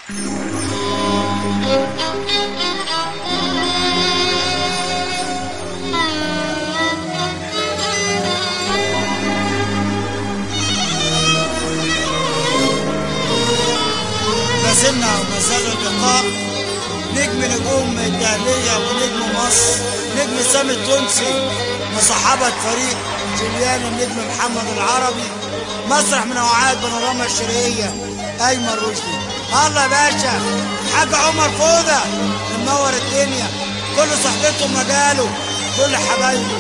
ما زلنا وما زال اللقاء نجم نجوم الدهلية ونجم مصر نجم سامي التونسي مصاحبة فريق جوليان النجم محمد العربي مسرح من أوعاد بانوراما الشرقية أيمن رشدي الله يا باشا حاج عمر فودة منور الدنيا كل صحبته مجاله كل حبايبه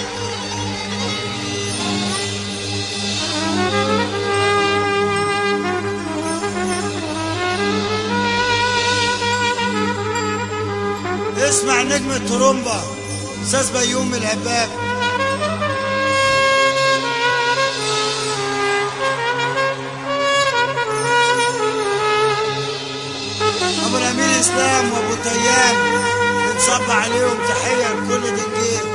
اسمع نجم الترومبا استاذ بيوم الهباب ابو الامين اسلام وابو تيام بنصب عليهم تحيه لكل دجيل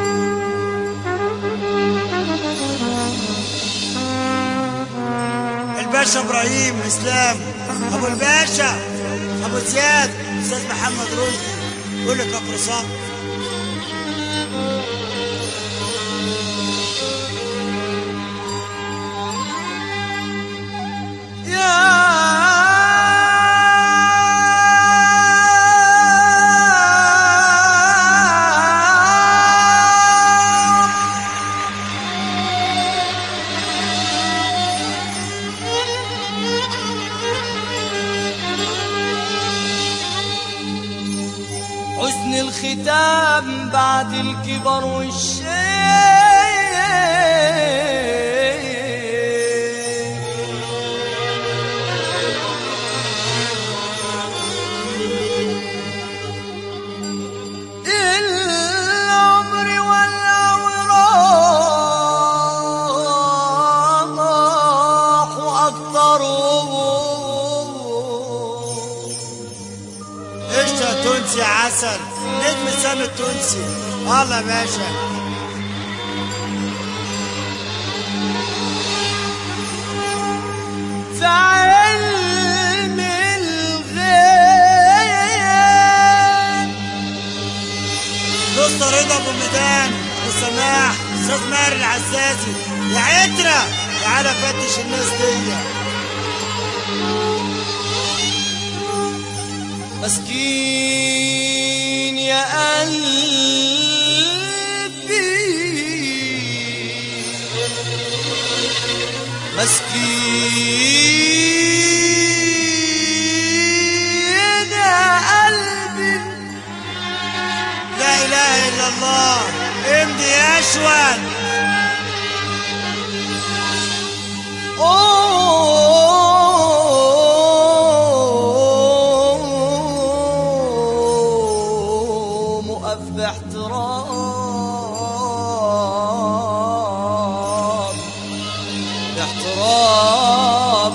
الباشا ابراهيم اسلام ابو الباشا ابو زياد استاذ محمد رشدي كل كفر صقر حسن الختام بعد الكبر والشيء العمر والأوراق وأكثرهم قشطة تونسي عسل نجم سامي التونسي الله يا باشا في علم الغيب دكتور رضا ابو ميدان وسماح استاذ ماهر العساسي يا عترة تعالى فتش الناس دي مسكين يا قلبي مسكين يا قلبي لا اله الا الله امضي يا اشول قوم وقف باحترام باحترام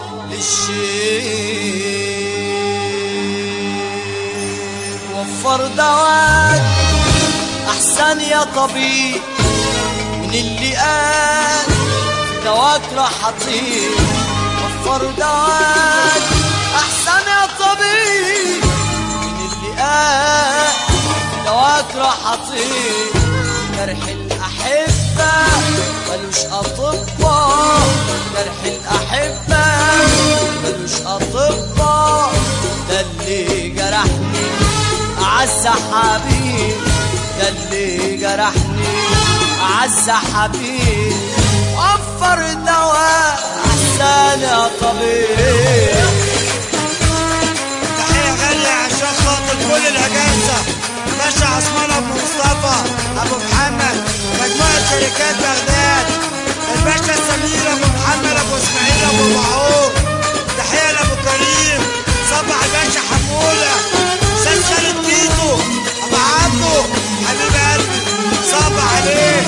للشيء وفر دواك احسن يا طبيب من اللي قال دواك راح اطير وفر دواك احسن يا طبيب من اللي قال دواك راح اطير جرح الاحبه ملوش اطباء جرح الاحبه ملوش اطباء ده اللي جرحني اعز حبيب ده اللي جرحني اعز حبيب وفر دواء احسن يا طبيب تحية غالية عشان خاطر كل الأجازة باشا عثمان أبو مصطفى أبو محمد مجموعة شركات بغداد الباشا سمير أبو محمد أبو إسماعيل أبو معروف تحية لأبو كريم صبح الباشا حمولة أستاذ خالد تيتو أبو عبده حبيب قلبي صبح عليه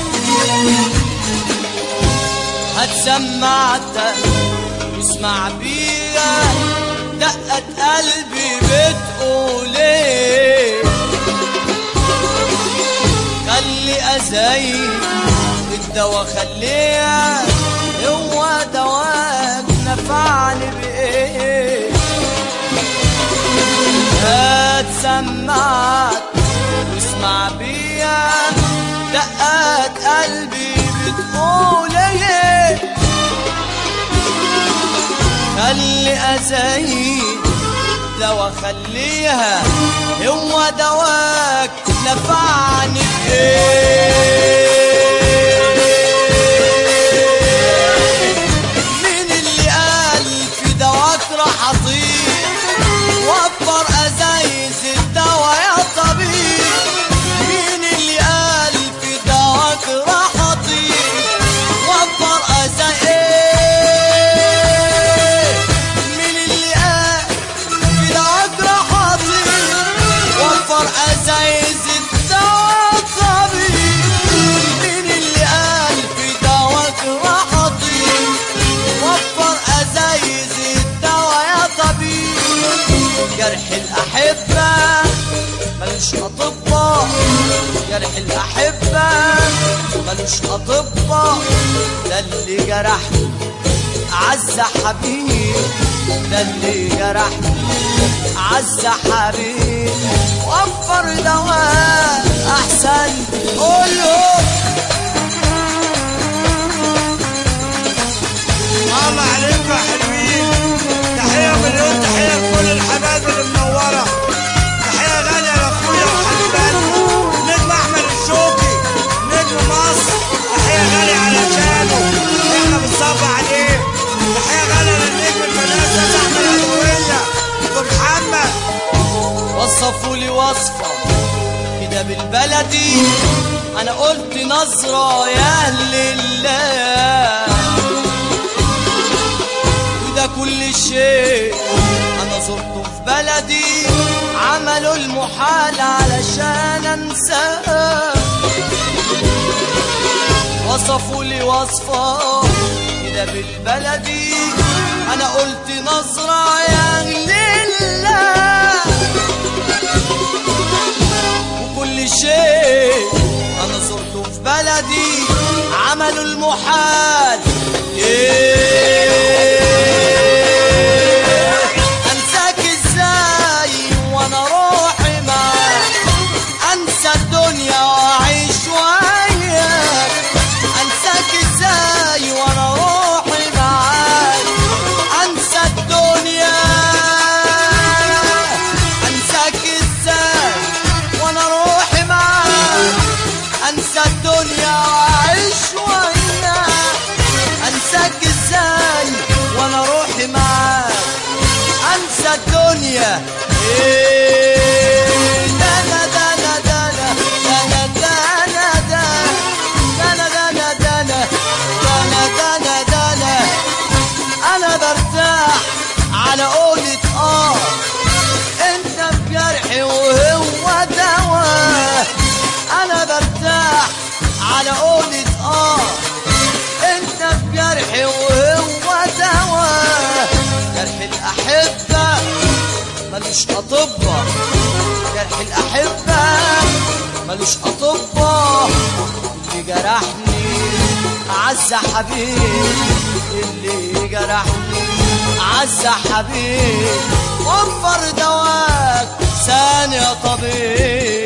هتسمعتك واسمع بيها دقة قلبي بتقول ايه خلي أزايد الدوا خليها هو دواك نفعني بإيه أزايد دوا خليها هو دواك نفعني بإيه مين اللي قال في دواك راح أطير وفر أزايز الدوا يا طبيب مين اللي قال في دواك راح أطير وفر أزايز مين اللي قال في دواك راح أطير وفر أزايز الدوا طبيب مين اللي قال في دواك راح أطير وفر أزايز الدوا يا طبيب جرح الأحبة ملوش أطباء جرح الأحبة ملوش أطباء ده اللي جرحني عز حبيب ده اللي جرحني عز حبيب وفر دواء أحسن قوله الله عليكم يا حلوين تحية مليون تحية لكل الحبايب اللي منورة تحية غالية لأخويا وحبيب قلبي نجم أحمد الشوقي نجم مصر تحية غالية علشانه احنا بنصب عليه تحية غالية للنجم الفنان أستاذ أحمد أبوية ومحمد وصفوا لي وصفة كده بالبلدي انا قلت نظرة يا اهل الله وده كل شيء انا زرته في بلدي عملوا المحال علشان انساه وصفوا لي وصفة كده بالبلدي انا قلت نظرة يا اهل الله وكل شيء انا زرته في بلدي عملوا المحال إيه انساك ازاي وانا روحي معاك انسى الدنيا واعيش وياك انساك ازاي وانا روحي معاك انسى الدنيا انساك ازاي وانا روحي معاك انسى الدنيا واعيش وياك انساك ازاي وانا روحي معاك انسى الدنيا إيه دانا دانا دانا دانا دانا دانا دانا دانا دانا دانا دانا انا برتاح على قولة اه انت بجرحي وهو دواء انا برتاح على قولة اه انت بجرحي وهو دواء جرح الاحبة ملوش اطباء جرح الاحبة ملوش اطباء اللي جرحني عز حبيب اللي جرحني عز حبيب وفر دواك ثانية طبيب